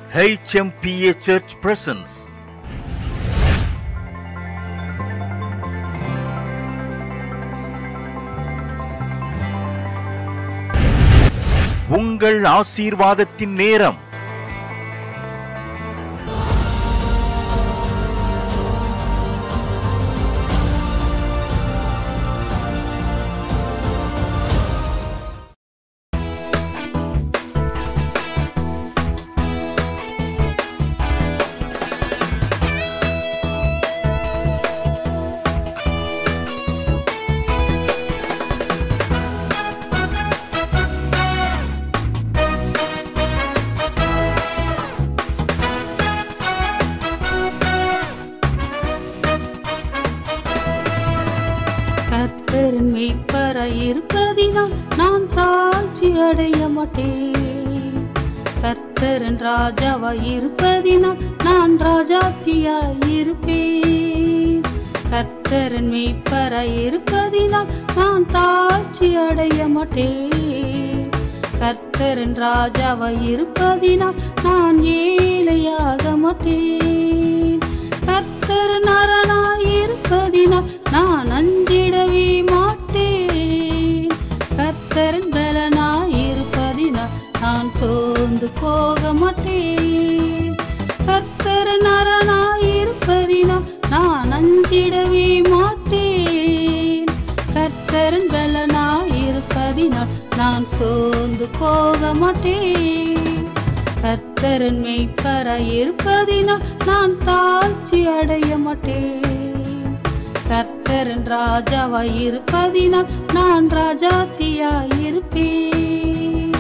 HMPA Church presents உங்கள் ஆசீர்வாதத்தின் நேரம் கர்த்தரின் மெய்ப்பராய் இருப்பதினால் நான் தாழ்ச்சி அடைய மாட்டேன் கர்த்தரின் ராஜாவாய் இருப்பதினால் நான் ராஜாத்தியாய் இருப்பேன் கர்த்தரின் மெய்ப்பராய் இருப்பதினால் நான் தாழ்ச்சி அடைய மாட்டேன் கர்த்தரின் ராஜாவாய் இருப்பதினால் நான் ஏழையாக மாட்டேன் கர்த்தரின் அரணாய் இருப்பதினால் நான் அஞ்சிடவே மாட்டேன் கர்த்தரின் பலனாய் இருப்பதினால் நான் சோர்ந்து போக மாட்டேன் கர்த்தரின் அரணாய் இருப்பதினால் நான் அஞ்சிடவே மாட்டேன் கர்த்தரின் பலனாய் இருப்பதினால் நான் சோர்ந்து போக மாட்டேன் கர்த்தரின் மெய்ப்பராய் இருப்பதினால் நான் தாழ்ச்சி அடைய மாட்டேன் கர்த்தரின் ராஜாவாய் இருப்பதினால் நான் ராஜாத்தியாய் இருப்பேன்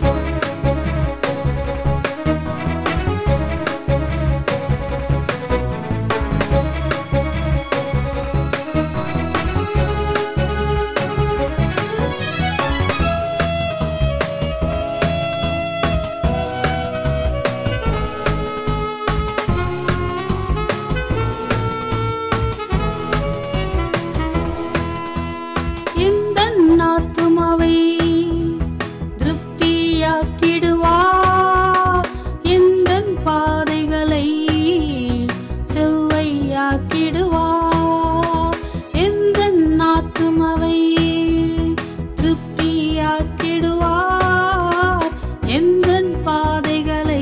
எந்த ஆத்துமாவை திருப்தியாக்கிடுவார் எந்த பாதைகளை செவ்வையாக்கிடுவார் எந்த ஆத்துமாவை திருப்தியாக்கிடுவார் எந்த பாதைகளை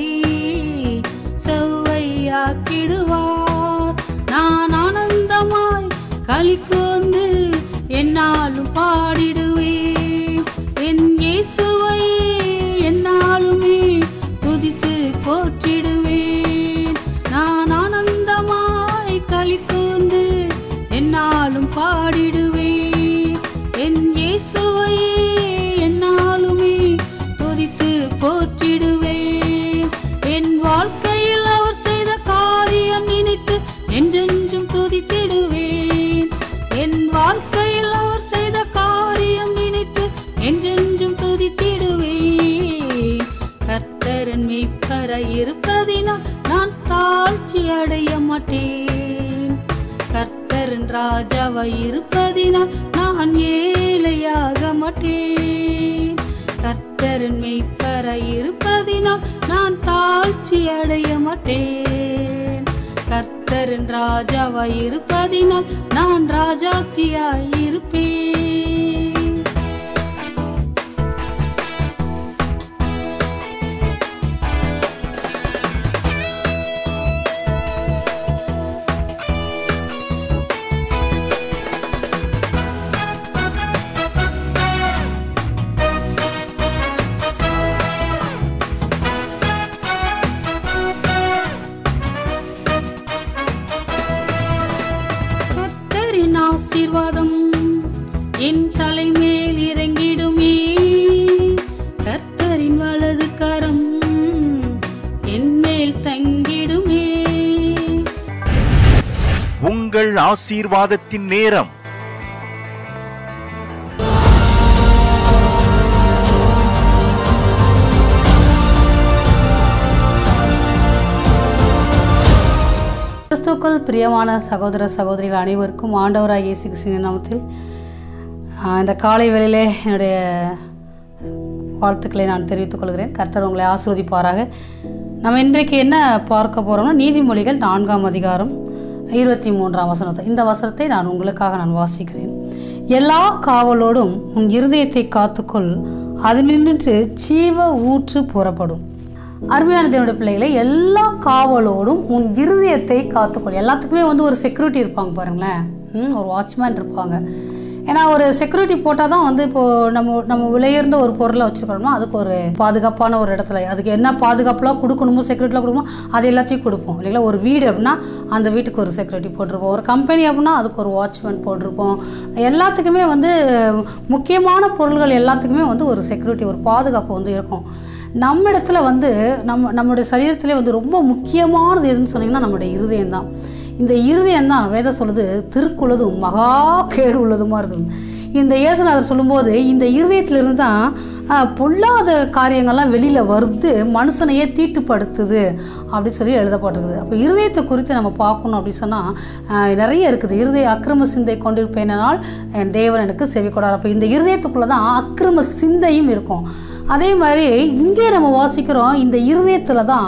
செவ்வையாக்கிடுவார் நான் ஆனந்தமாய் களி கூர்ந்து என்னாலும் பாடிடுவேன் என் இயேசுவை என்னாலுமே துதித்து போற்றிடுவேன் நான் ஆனந்தமாய் களி கூர்ந்து என்னாலும் பாடிடுவேன் என் இயேசுவை என்னாலுமே துதித்து போற்றிடுவேன் என் வாழ்க்கையில் அவர் செய்த காரியம் நினைத்து என்றென்றும் துதித்திடுவேன் என் வாழ்க்கையில் அவர் செய்த காரியம் நினைத்து என்றென்றும் துதித்திடுவேன் கர்த்தரன் மீட்பராய் இருப்பதினால் நான் தாழ்ச்சி அடைய மாட்டேன் கர்த்தரின் ராஜாவாய் இருப்பதினால் நான் ஏழையாக மாட்டேன் கர்த்தரின் மெய்ப்பராய் இருப்பதினால் நான் தாழ்ச்சி அடைய மாட்டேன் கர்த்தரின் ராஜாவாய் இருப்பதினால் நான் ராஜாத்தியாய் இருப்பேன் கர்த்தரின் ஆசீர்வாதம் என் தலைமேல் இறங்கிடுமே கர்த்தரின் வலது கரம் என் மேல் தங்கிடுமே உங்கள் ஆசீர்வாதத்தின் நேரம் கிறிஸ்துக்கள் பிரியமான சகோதர சகோதரிகள் அனைவருக்கும் ஆண்டவராக இயேசு கிறிஸ்துவின் நாமத்தில் ஆஹ், இந்த காலை வேளையிலே என்னுடைய வாழ்த்துக்களை நான் தெரிவித்துக் கொள்கிறேன் கர்த்தர் உங்களை ஆசீர்வதிப்பாராக நம்ம இன்றைக்கு என்ன பார்க்க போகிறோம்னா நீதிமொழிகள் நான்காம் அதிகாரம் இருபத்தி மூன்றாம் வசனத்தை இந்த வசனத்தை நான் உங்களுக்காக நான் வாசிக்கிறேன் எல்லா காவலோடும் உன் இருதயத்தை காத்துக்கொள் அதினின்று ஜீவ ஊற்று புறப்படும் அருமையான தேவனுடைய பிள்ளைகளை எல்லா காவலோடும் உன் இருதயத்தை காத்துக்கொள் எல்லாத்துக்குமே வந்து ஒரு செக்யூரிட்டி இருப்பாங்க பாருங்களேன் ம், ஒரு வாட்ச்மேன் இருப்பாங்க ஏன்னா ஒரு செக்யூரிட்டி போட்டால் தான் வந்து இப்போது நம்ம நம்ம விலையுயர்ந்த ஒரு பொருளை வச்சுருக்கோம்னா அதுக்கு ஒரு பாதுகாப்பான ஒரு இடத்துல அதுக்கு என்ன பாதுகாப்புலாம் கொடுக்கணுமோ செக்யூரிட்டிலாம் கொடுக்கணுமோ அது எல்லாத்தையும் கொடுப்போம் இல்லைங்களா ஒரு வீடு அப்படின்னா அந்த வீட்டுக்கு ஒரு செக்யூரிட்டி போட்டிருப்போம் ஒரு கம்பெனி அப்படின்னா அதுக்கு ஒரு வாட்ச்மேன் போட்டிருப்போம் எல்லாத்துக்குமே வந்து முக்கியமான பொருள்கள் எல்லாத்துக்குமே வந்து ஒரு செக்யூரிட்டி ஒரு பாதுகாப்பு வந்து இருக்கும் நம்ம இடத்துல வந்து நம்ம நம்மளுடைய சரீரத்திலே வந்து ரொம்ப முக்கியமானது எதுன்னு சொன்னீங்கன்னா நம்மளுடைய இருதயம் தான் இந்த இருதயம் தான் வேதம் சொல்லுது திருக்குள்ளதும் மகா கேடு உள்ளதுமா இருக்குது இந்த இயேசுநாதர் சொல்லும்போது இந்த இருதயத்திலிருந்து தான் ஆஹ், பொல்லாத காரியங்கள்லாம் வெளியில் வருது மனுஷனையே தீட்டுப்படுத்துது அப்படின்னு சொல்லி எழுதப்பட்டிருக்குது அப்போ இருதயத்தை குறித்து நம்ம பார்க்கணும் அப்படின்னு சொன்னால் நிறைய இருக்குது இருதய அக்கிரம சிந்தை கொண்டிருப்பேனால் என் தேவன் எனக்கு செவி கொடார் அப்போ இந்த இருதயத்துக்குள்ளே தான் அக்கிரம சிந்தையும் இருக்கும் அதே மாதிரி இங்கே நம்ம வாசிக்கிறோம் இந்த இருதயத்தில் தான்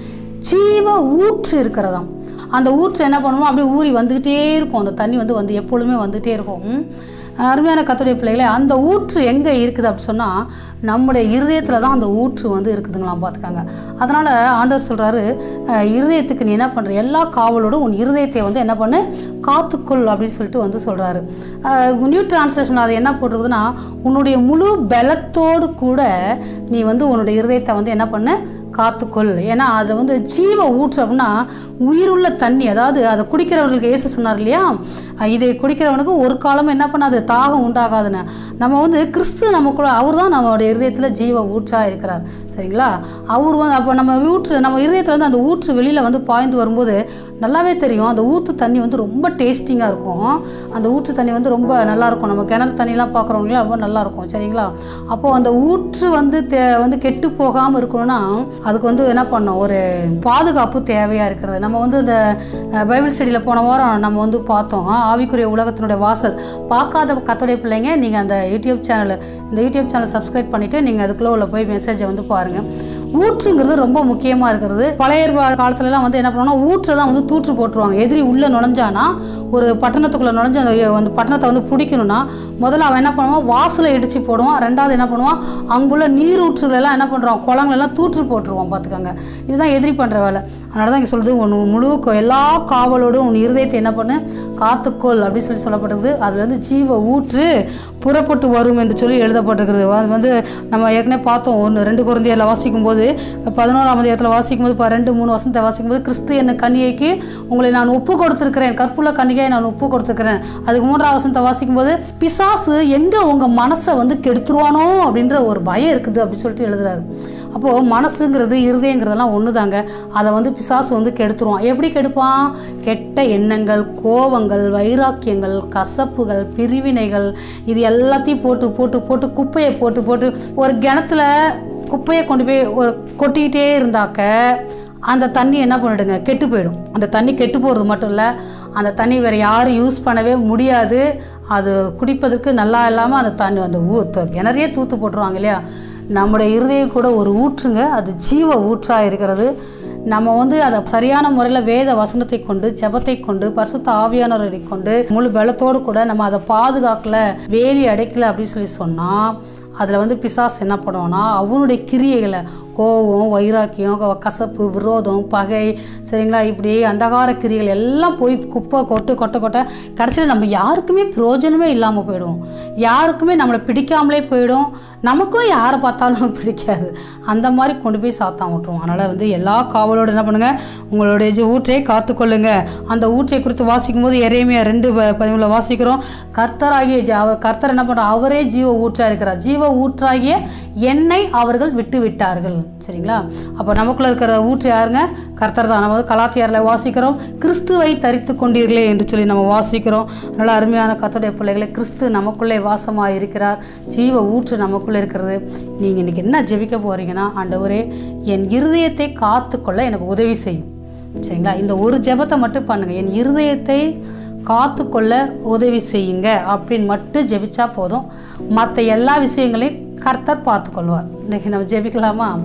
ஜீவ ஊற்று இருக்கிறதாம் அந்த ஊற்று என்ன பண்ணுவோம் அப்படியே ஊறி வந்துக்கிட்டே இருக்கும் அந்த தண்ணி வந்து வந்து எப்பொழுதுமே வந்துகிட்டே இருக்கும் ம். அருமையான கத்துடைய பிள்ளைகளே அந்த ஊற்று எங்கே இருக்குது அப்படின்னு சொன்னால் நம்முடைய இருதயத்தில் தான் அந்த ஊற்று வந்து இருக்குதுங்களாம் பார்த்துக்காங்க அதனால் ஆண்டவர் சொல்கிறாரு இருதயத்துக்கு நீ என்ன பண்ணுற எல்லா காவலோடும் உன் இருதயத்தை வந்து என்ன பண்ணு காத்துக்கொள் அப்படின்னு சொல்லிட்டு வந்து சொல்கிறாரு நியூ டிரான்ஸ்லேஷன் அது என்ன போட்டிருக்குதுன்னா உன்னுடைய முழு பலத்தோடு கூட நீ வந்து உன்னுடைய இருதயத்தை வந்து என்ன பண்ணு காத்துக்கொள் ஏன்னா அதில் வந்து ஜீவ ஊற்று அப்படின்னா உயிருள்ள தண்ணி அதாவது அதை குடிக்கிறவர்களுக்கு ஏசு சொன்னார் இல்லையா அஹ் இதை குடிக்கிறவனுக்கு ஒரு காலமும் என்ன பண்ணாது தாகம் உண்டாகாதுன்னு நம்ம வந்து கிறிஸ்து நமக்குள்ள அவர் தான் நம்மளுடைய இருதயத்தில் ஜீவ ஊற்றாக இருக்கிறார் சரிங்களா அவர் வந்து அப்போ நம்ம ஊற்று நம்ம இருதயத்தில் வந்து அந்த ஊற்று வெளியில் வந்து பாய்ந்து வரும்போது நல்லாவே தெரியும் அந்த ஊற்று தண்ணி வந்து ரொம்ப டேஸ்டிங்காக இருக்கும் அந்த ஊற்று தண்ணி வந்து ரொம்ப நல்லா இருக்கும் நம்ம கிணறு தண்ணிலாம் பார்க்குறவங்களே ரொம்ப நல்லா இருக்கும் சரிங்களா அப்போது அந்த ஊற்று வந்து தே வந்து கெட்டு போகாமல் இருக்கணும்னா அதுக்கு வந்து என்ன பண்ணோம் ஒரு பாதுகாப்பு தேவையாக இருக்கிறது நம்ம வந்து இந்த அஹ், பைபிள் ஸ்டடியில் போன வாரம் நம்ம வந்து பார்த்தோம் ஆவிக்குரிய உலகத்தினுடைய வாசல் பார்க்காத கத்தோடைய பிள்ளைங்க நீங்கள் அந்த யூடியூப் சேனல் இந்த யூடியூப் சேனல் சப்ஸ்கிரைப் பண்ணிவிட்டு நீங்கள் அதுக்குள்ளே உள்ள போய் மெசேஜை வந்து பாருங்கள் ஊற்றுங்கிறது ரொம்ப முக்கியமாக இருக்கிறது பழைய ஏற்பாடு காலத்துலலாம் வந்து என்ன பண்ணுவாங்கன்னா ஊற்றை தான் வந்து தூற்று போட்டுருவாங்க எதிரி உள்ளே நுழைஞ்சானா ஒரு பட்டணத்துக்குள்ளே நுழைஞ்சு அந்த அந்த பட்டணத்தை வந்து பிடிக்கணும்னா முதல்ல அவன் என்ன பண்ணுவான் வாசலை இடித்து போடுவான் ரெண்டாவது என்ன பண்ணுவான் அங்குள்ள நீரூற்றுகள் எல்லாம் என்ன பண்ணுறான் குளங்களெல்லாம் தூற்று போட்டுருவான் பார்த்துக்கோங்க இதுதான் எதிரி பண்ணுற வேலை அதனால தான் இங்கே சொல்லுது உன் முழு க- எல்லா காவலோடும் உன் இருதயத்தை என்ன பண்ணு காத்துக்கொள் அப்படின்னு சொல்லி சொல்லப்பட்டிருக்குது அதுலேருந்து ஜீவ ஊற்று புறப்பட்டு வரும் என்று சொல்லி எழுதப்பட்டிருக்கிறது அது வந்து நம்ம ஏற்கனவே பார்த்தோம் ஒன்று ரெண்டு குழந்தையில் வாசிக்கும் போது பதினோராம் அதிகாரத்தில் வாசிக்கும் போது இப்போ ரெண்டு மூணு வசனத்தை வாசிக்கும் போது கிறிஸ்து என்ன கன்னிகைக்கு உங்களை நான் ஒப்பு கொடுத்துருக்கிறேன் கற்புள்ள கன்னிகையை நான் ஒப்பு கொடுத்துருக்கிறேன் அதுக்கு மூன்றாம் வசனத்தை வாசிக்கும் போது பிசாசு எங்கே உங்கள் மனசை வந்து கெடுத்துருவானோ அப்படின்ற ஒரு பயம் இருக்குது அப்படின்னு சொல்லிட்டு எழுதுறாரு அப்போது மனசுங்கிறது இருதயங்கிறதெல்லாம் ஒன்று தாங்க அதை வந்து பிசாசு வந்து கெடுத்துருவான் எப்படி கெடுப்பான் கெட்ட எண்ணங்கள் கோவங்கள் வைராக்கியங்கள் கசப்புகள் பிரிவினைகள் இது எல்லாத்தையும் போட்டு போட்டு போட்டு குப்பையை போட்டு போட்டு ஒரு கிணத்துல குப்பையை கொண்டு போய் ஒரு கொட்டிக்கிட்டே இருந்தாக்க அந்த தண்ணி என்ன பண்ணிடுங்க கெட்டு போயிடும் அந்த தண்ணி கெட்டு போகிறது மட்டும் இல்லை அந்த தண்ணி வேறு யாரும் யூஸ் பண்ணவே முடியாது அது குடிப்பதற்கு நல்லா இல்லாமல் அந்த தண்ணி அந்த ஊ த- கிணறையே தூத்து போட்டுருவாங்க இல்லையா நம்முடைய இருதயம் கூட ஒரு ஊற்றுங்க அது ஜீவ ஊற்றாக இருக்கிறது நம்ம வந்து அதை சரியான முறையில் வேத வசனத்தை கொண்டு ஜெபத்தை கொண்டு பரிசுத்த ஆவியானவரை கொண்டு முழு பலத்தோடு கூட நம்ம அதை பாதுகாக்கல வேலி அடைக்கல அப்படின்னு சொல்லி சொன்னால் அதில் வந்து பிசாசு என்ன பண்ணுவான்னா அவனுடைய கிரியைகளை கோபம் வைராக்கியம் க- கசப்பு விரோதம் பகை சரிங்களா இப்படி அந்தகார கிரியைகள் எல்லாம் போய் குப்பை கொட்டு கொட்ட கொட்ட கடைசியில் நம்ம யாருக்குமே பிரயோஜனமே இல்லாமல் போயிடும் யாருக்குமே நம்மளை பிடிக்காமலே போயிடும் நமக்கும் யாரை பார்த்தாலும் பிடிக்காது அந்த மாதிரி கொண்டு போய் சாத்தான் விட்டுருவோம் அதனால் வந்து எல்லா காவலோடு என்ன பண்ணுங்கள் உங்களுடைய ஜி- ஊற்றை காத்துக்கொள்ளுங்க அந்த ஊற்றை குறித்து வாசிக்கும் போது எறையுமே ரெண்டு ப- பதிமூணுல வாசிக்கிறோம் கர்த்தராகிய ஜ- அவ- கர்த்தர் என்ன பண்ணுறார் அவரே ஜீவ ஊற்றா இருக்கிறார் ஜீவ ஊற்றாகிய எண்ணெய் அவர்கள் விட்டு விட்டார்கள் சரிங்களா அப்போ நமக்குள்ள இருக்கிற ஊற்று யாருங்க கர்த்தர் தான் நம்ம வந்து கலாத்தியாரில் வாசிக்கிறோம் கிறிஸ்துவை தரித்து கொண்டீர்களே என்று சொல்லி நம்ம வாசிக்கிறோம் அதனால் அருமையான கர்த்தருடைய பிள்ளைகளை கிறிஸ்து நமக்குள்ளே வாசமாக இருக்கிறார் ஜீவ ஊற்று நமக்குள்ளே இருக்கிறது நீங்கள் இன்றைக்கி என்ன ஜெபிக்க போகிறீங்கன்னா ஆண்டவரே என் இருதயத்தை காத்துக்கொள்ள எனக்கு உதவி செய்யும் சரிங்களா இந்த ஒரு ஜெபத்தை மட்டும் பண்ணுங்கள் என் இருதயத்தை காத்துக்கொள்ள உதவி செய்யுங்க அப்படின்னு மட்டும் ஜெபிச்சா போதும் மற்ற எல்லா விஷயங்களையும் கர்த்தர் பார்த்துக்கொள்வார் இன்னைக்கு நம்ம ஜெபிக்கலாமா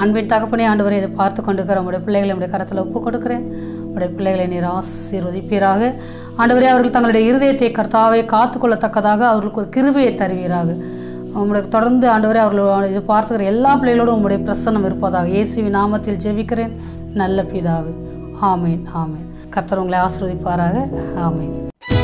அன்பின் தகப்பனே ஆண்டவரை இதை பார்த்து கொண்டிருக்கிற உங்களுடைய பிள்ளைகளை உடைய கரத்தில் ஒப்பு கொடுக்கிறேன் உடைய பிள்ளைகளை நீர் ஆசீர்வதிப்பீராக ஆண்டவரே அவர்கள் தங்களுடைய இருதயத்தை கர்த்தாவை காத்துக்கொள்ளத்தக்கதாக அவர்களுக்கு ஒரு கிருபையை தருவீராக உங்களுடைய தொடர்ந்து ஆண்டவரே அவர்கள் இது பார்த்துக்கிற எல்லா பிள்ளைகளோடும் உங்களுடைய பிரசன்னம் இருப்பதாக இயேசுவின் நாமத்தில் ஜெபிக்கிறேன் நல்ல பிதாவே ஆமேன் ஆமேன் கர்த்தர் உங்களை ஆசீர்வதிப்பாராக ஆமேன்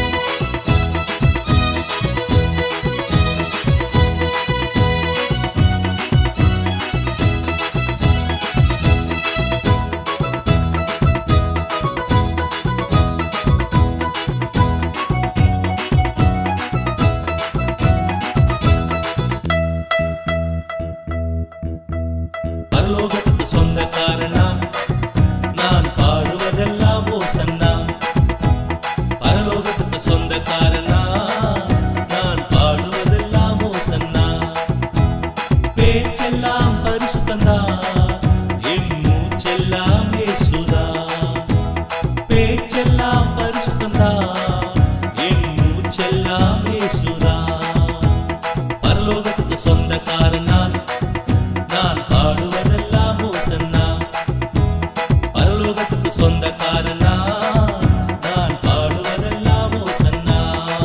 பரலோகத்துக்கு சொந்தக்காரனா நான் பாடுவதெல்லாம் ஓசன்னா பரலோகத்துக்கு சொந்தக்காரனா நான் பாடுவதெல்லாம் ஓசன்னா பேச்செல்லாம் பரிசுத்தந்தா என் மூச்செல்லாம் இயேசுதா பேச்செல்லாம் பரிசுத்தந்தா என் மூச்செல்லாம் இயேசுதா பரலோகத்துக்கு சொந்தக்காரன் நான் நான் பாடுவதெல்லாம் ஓசன்னா பரலோகத்துக்கு சொந்தக்காரனா நான் பாடுவதெல்லாம் ஓசன்னா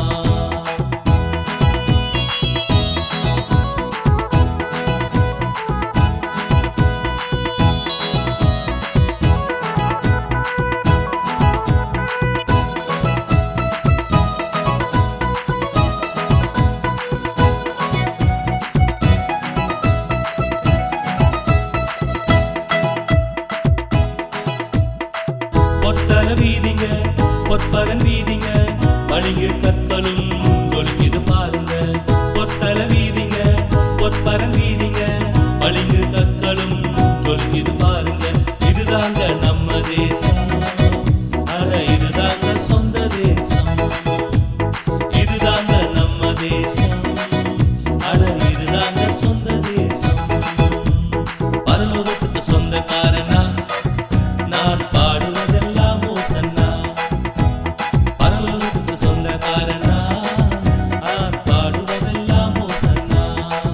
பொத்தல வீதிங்க பொற்பரன் வீதிங்க பளிங்கு கற்களும் ஜொலிக்குது பாருங்க பொத்தல வீதிங்க பொற்பரன் வீதிங்க பளிங்கு கற்களும் ஜொலிக்குது பாருங்க இதுதாங்க நம்ம தேசம் அட இதுதாங்க சொந்த தேசம் இதுதாங்க நம்ம தேசம் அட இதுதாங்க சொந்த தேசம் பரலோகத்துக்கு சொந்தக்காரனா நான் பாடுவதெல்லாம் ஓசன்னா பரலோகத்துக்கு சொந்தக்காரனா நான் பாடுவதெல்லாம் ஓசன்னா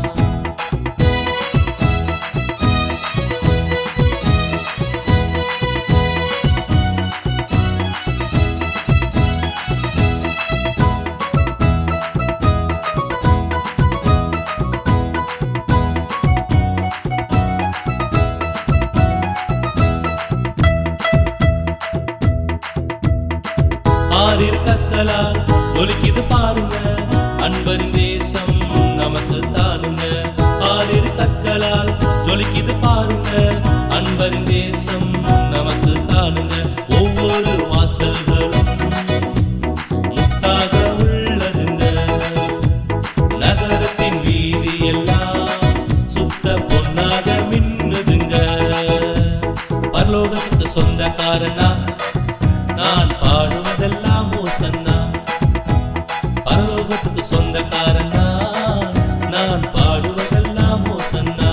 ஆறிரு கற்களால் ஒலிக்குது பாருங்க அன்பரின் தேசம் நமக்கு தானுங்க ஆறிரு கற்களால் ஜொலிக்குது பாருங்க அன்பரின் தேசம் நமக்கு தானுங்க ஒவ்வொரு வாசல்களும் முத்தாக உள்ளதுங்க நகரத்தின் வீதி எல்லாம் சுத்த பொன்னாக மின்னுதுங்க பரலோகத்துக்கு சொந்தக்காரனா நான் பாடுவதெல்லாம் ஓசன்னா பரலோகத்துக்கு சொந்தக்காரனா நான் பாடுவதெல்லாம் ஓசன்னா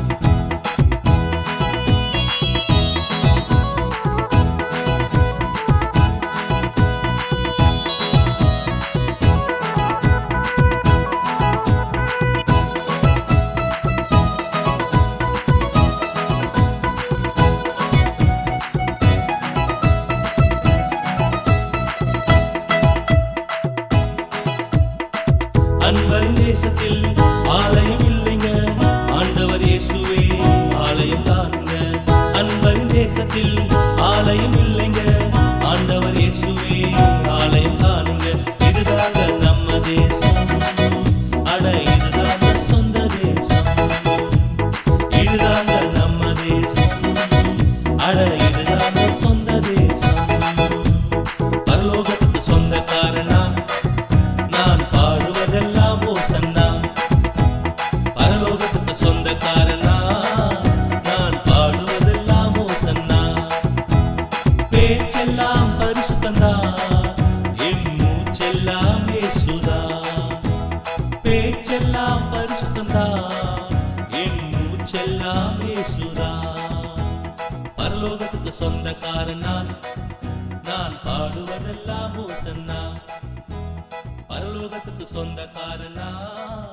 அன்பர் தேசத்தில் ஆலயம் இல்லைங்க ஆண்டவர் இயேசுவே ஆலயம் தானுங்க அன்பர் தேசத்தில் ஆலயம் இல்லைங்க ஆண்டவர் இயேசுவே ஆலயம் தானுங்க இதுதாங்க நம்ம தேசம் அட இதுதாங்க சொந்த தேசம் இதுதாங்க நம்ம தேசம் அட இதுதாங்க சொந்த தேசம் பரலோகத்துக்கு சொந்தக்காரனா நான் பாடுவதெல்லாம் ஓசன்னா பரலோகத்துக்கு சொந்தக்காரனா நான் பாடுவதெல்லாம் ஓசன்னா பேச்செல்லாம் பரிசுத்தந்தா என் மூச்செல்லாம் இயேசுதா பேச்செல்லாம் பரிசுத்தந்தா என் மூச்செல்லாம் இயேசுதா பரலோகத்துக்கு சொந்தக்காரன் நான் நான் பாடுவதெல்லாம் ஓசன்னா பரலோகத்துக்கு சொந்தக்காரனா